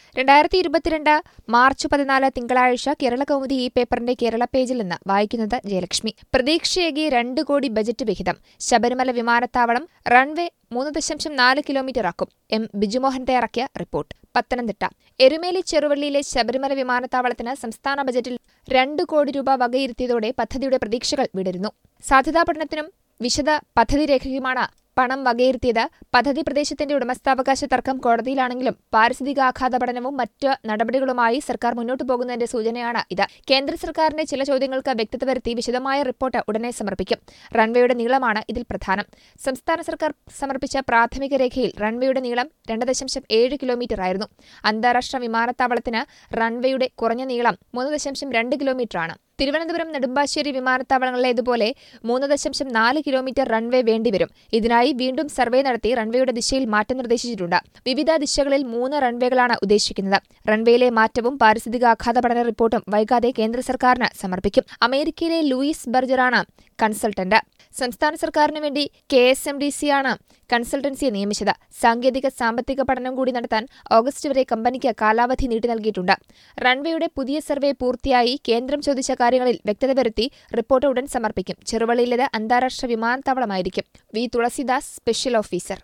രണ്ടായിരത്തി ഇരുപത്തിരണ്ട് മാർച്ച് പതിനാല് തിങ്കളാഴ്ച കേരള കൗമുദി ഈ പേപ്പറിന്റെ കേരള പേജിൽ നിന്ന് വായിക്കുന്നത് ജയലക്ഷ്മി പ്രതീക്ഷയേകി രണ്ട് കോടി ബജറ്റ് വിഹിതം ശബരിമല വിമാനത്താവളം റൺവേ മൂന്ന് ദശാംശം നാല് കിലോമീറ്റർ ആക്കും എം ബിജുമോഹൻ തയ്യാറാക്കിയ റിപ്പോർട്ട് പത്തനംതിട്ട എരുമേലി ചെറുവള്ളിയിലെ ശബരിമല വിമാനത്താവളത്തിന് സംസ്ഥാന ബജറ്റിൽ രണ്ട് കോടി രൂപ വകയിരുത്തിയതോടെ പദ്ധതിയുടെ പ്രതീക്ഷകൾ വിടരുന്നു സാധ്യതാ പഠനത്തിനും വിശദ പദ്ധതി രേഖയ്ക്കുമാണ് പണം വകയിരുത്തിയത് പദ്ധതി പ്രദേശത്തിന്റെ ഉടമസ്ഥാവകാശ തർക്കം കോടതിയിലാണെങ്കിലും പാരിസ്ഥിതികാഘാത പഠനവും മറ്റ് നടപടികളുമായി സർക്കാർ മുന്നോട്ടു പോകുന്നതിന്റെ സൂചനയാണ് ഇത് കേന്ദ്ര സർക്കാരിന്റെ ചില ചോദ്യങ്ങൾക്ക് വ്യക്തത വരുത്തി വിശദമായ റിപ്പോർട്ട് ഉടനെ സമർപ്പിക്കും റൺവേയുടെ നീളമാണ് ഇതിൽ പ്രധാനം സംസ്ഥാന സർക്കാർ സമർപ്പിച്ച പ്രാഥമിക രേഖയിൽ റൺവേയുടെ നീളം രണ്ട് ദശാംശം ഏഴ് കിലോമീറ്റർ ആയിരുന്നു അന്താരാഷ്ട്ര വിമാനത്താവളത്തിന് റൺവേയുടെ കുറഞ്ഞ നീളം മൂന്ന് ദശാംശം രണ്ട് കിലോമീറ്ററാണ് തിരുവനന്തപുരം നെടുമ്പാശ്ശേരി വിമാനത്താവളങ്ങളിലേതുപോലെ മൂന്ന് ദശാംശം നാല് കിലോമീറ്റർ റൺവേ വേണ്ടിവരും ഇതിനായി വീണ്ടും സർവേ നടത്തി റൺവേയുടെ ദിശയിൽ മാറ്റം നിർദ്ദേശിച്ചിട്ടുണ്ട് വിവിധ ദിശകളിൽ മൂന്ന് റൺവേകളാണ് ഉദ്ദേശിക്കുന്നത് റൺവേയിലെ മാറ്റവും പാരിസ്ഥിതികാഘാത പഠന റിപ്പോർട്ടും വൈകാതെ കേന്ദ്ര സർക്കാരിന് സമർപ്പിക്കും അമേരിക്കയിലെ ലൂയിസ് ബർജറാണ് കൺസൾട്ടന്റ് സംസ്ഥാന സർക്കാരിനു വേണ്ടി കെ എസ് എം ഡി സിയാണ് കൺസൾട്ടൻസിയെ നിയമിച്ചത് സാങ്കേതിക സാമ്പത്തിക പഠനം കൂടി നടത്താൻ ഓഗസ്റ്റ് വരെ കമ്പനിക്ക് കാലാവധി നീട്ടി നൽകിയിട്ടുണ്ട് റൺവേയുടെ പുതിയ സർവേ പൂർത്തിയായി കേന്ദ്രം ചോദിച്ച കാര്യങ്ങളിൽ വ്യക്തത വരുത്തി റിപ്പോർട്ട് ഉടൻ സമർപ്പിക്കും ചെറുവള്ളിയിലേത് അന്താരാഷ്ട്ര വിമാനത്താവളമായിരിക്കും വി തുളസിദാസ് സ്പെഷ്യൽ ഓഫീസർ